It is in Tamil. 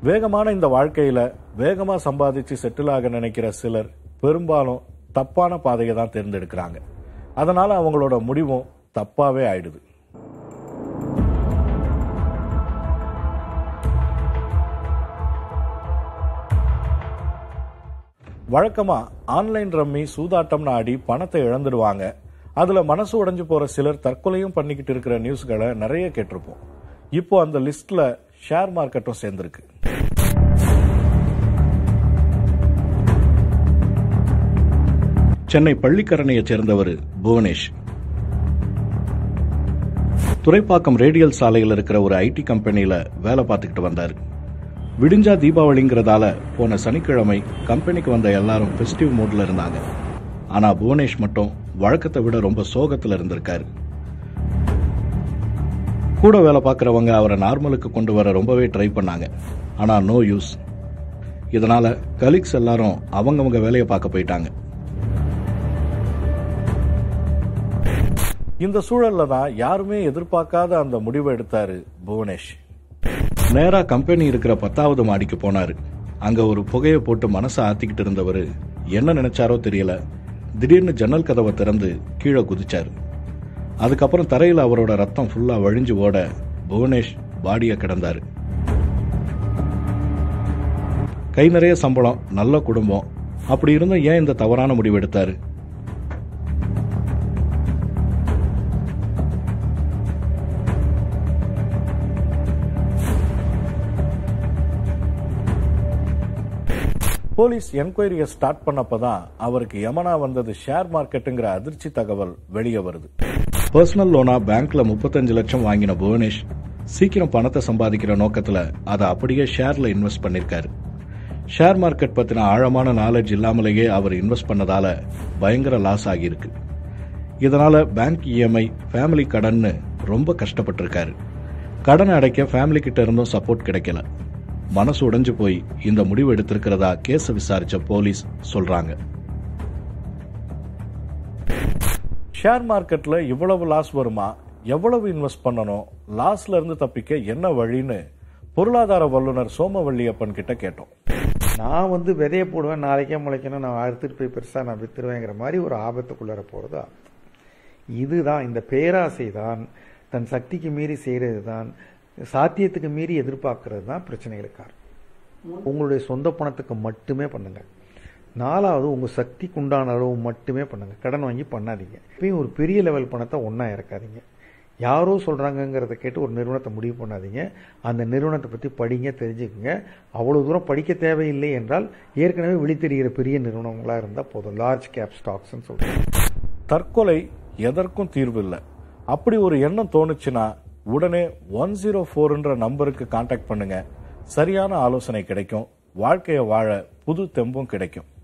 வேகமான இந்த வாழ்க்கையில வேகமா சம்பாதிச்சு செட்டில் ஆக நினைக்கிற சிலர் பெரும்பாலும் தப்பான பாதையை தான் தேர்ந்தெடுக்கிறாங்க அதனால அவங்களோட முடிவும் தப்பாவே ஆயிடுது வழக்கமா ஆன்லைன் ரம்மி சூதாட்டம்னு ஆடி பணத்தை இழந்துடுவாங்க அதுல மனசு உடைஞ்சு போற சிலர் தற்கொலையும் பண்ணிக்கிட்டு இருக்கிற நியூஸ்களை நிறைய கேட்டிருப்போம் இப்போ அந்த லிஸ்ட்ல ஷேர் மார்க்கெட்டும் சேர்ந்திருக்கு சென்னை பள்ளிக்கரணையைச் சேர்ந்தவர் புவனேஷ் துறைப்பாக்கம் ரேடியல் சாலையில் இருக்கிற ஒரு ஐடி கம்பெனியில வேலை பார்த்துக்கிட்டு வந்தார் விடிஞ்சா தீபாவளிங்கிறதால போன சனிக்கிழமை கம்பெனிக்கு வந்த எல்லாரும் ஃபெஸ்டிவ் மூட்ல இருந்தாங்க ஆனா புவனேஷ் மட்டும் வழக்கத்தை விட ரொம்ப சோகத்துல இருந்திருக்காரு கூட வேலை பார்க்குறவங்க அவரை நார்மலுக்கு கொண்டு வர ரொம்பவே ட்ரை பண்ணாங்க ஆனா நோ யூஸ் இதனால கலீக்ஸ் எல்லாரும் அவங்கவங்க வேலையை பார்க்க போயிட்டாங்க இந்த சூழல்ல தான் யாருமே எதிர்பார்க்காத அந்த முடிவை எடுத்தாரு புவனேஷ் நேரா கம்பெனி இருக்கிற பத்தாவது மாடிக்கு போனாரு அங்க ஒரு புகையை போட்டு மனசை ஆத்திக்கிட்டு இருந்தவர் என்ன நினைச்சாரோ தெரியல திடீர்னு ஜன்னல் கதவை திறந்து கீழே குதிச்சாரு அதுக்கப்புறம் தரையில் அவரோட ரத்தம் ஃபுல்லா வழிஞ்சு ஓட புவனேஷ் பாடிய கிடந்தாரு கை நிறைய சம்பளம் நல்ல குடும்பம் அப்படி இருந்தும் ஏன் இந்த தவறான முடிவு எடுத்தாரு போலீஸ் என்கொயரியை ஸ்டார்ட் பண்ணப்பதான் அவருக்கு யமனா வந்தது ஷேர் மார்க்கெட்டுங்கிற அதிர்ச்சி தகவல் வெளியே வருது பர்சனல் லோனா பேங்க்ல முப்பத்தஞ்சு லட்சம் வாங்கின புவனேஷ் சீக்கிரம் பணத்தை சம்பாதிக்கிற நோக்கத்துல அதை அப்படியே ஷேர்ல இன்வெஸ்ட் பண்ணிருக்காரு ஷேர் மார்க்கெட் பத்தின ஆழமான நாலேஜ் இல்லாமலேயே அவர் இன்வெஸ்ட் பண்ணதால பயங்கர லாஸ் ஆகியிருக்கு இதனால பேங்க் இஎம்ஐ ஃபேமிலி கடன்னு ரொம்ப கஷ்டப்பட்டிருக்காரு கடன் அடைக்க ஃபேமிலி கிட்ட இருந்தும் சப்போர்ட் கிடைக்கல மனசு உடைஞ்சு போய் இந்த முடிவு எடுத்திருக்கிறதா கேஸ விசாரிச்ச போலீஸ் சொல்றாங்க ஷேர் மார்க்கெட்ல இவ்வளவு லாஸ் வருமா எவ்வளவு இன்வெஸ்ட் பண்ணணும் லாஸ்ல இருந்து தப்பிக்க என்ன வழின்னு பொருளாதார வல்லுநர் சோமவள்ளியப்பன் கிட்ட கேட்டோம் நான் வந்து விதைய போடுவேன் நாளைக்கே முளைக்கணும் நான் அறுத்துட்டு போய் பெருசாக நான் வித்துருவேங்கிற மாதிரி ஒரு ஆபத்துக்குள்ளார போகிறது இதுதான் இந்த பேராசை தான் தன் சக்திக்கு மீறி செய்கிறது தான் சாத்தியத்துக்கு மீறி எதிர்பார்க்கறது தான் பிரச்சனைகளுக்கு காரணம் உங்களுடைய சொந்த பணத்துக்கு மட்டுமே பண்ணுங்க நாலாவது உங்கள் சக்திக்கு உண்டான அளவு மட்டுமே பண்ணுங்க கடன் வாங்கி பண்ணாதீங்க இப்பயும் ஒரு பெரிய லெவல் பணத்தை ஒன்றா இறக்காதீங்க யாரோ சொல்கிறாங்கங்கிறத கேட்டு ஒரு நிறுவனத்தை முடிவு பண்ணாதீங்க அந்த நிறுவனத்தை பற்றி படிங்க தெரிஞ்சுக்குங்க அவ்வளோ தூரம் படிக்க தேவையில்லை என்றால் ஏற்கனவே விழித்தெரிகிற பெரிய நிறுவனங்களாக இருந்தால் போதும் லார்ஜ் கேப் ஸ்டாக்ஸ்ன்னு சொல்கிறாங்க தற்கொலை எதற்கும் தீர்வு இல்லை அப்படி ஒரு எண்ணம் தோணுச்சுன்னா உடனே ஒன் ஜீரோ ஃபோர்ன்ற நம்பருக்கு காண்டாக்ட் பண்ணுங்க சரியான ஆலோசனை கிடைக்கும் வாழ்க்கையை வாழ புது தெம்பும் கிடைக்கும்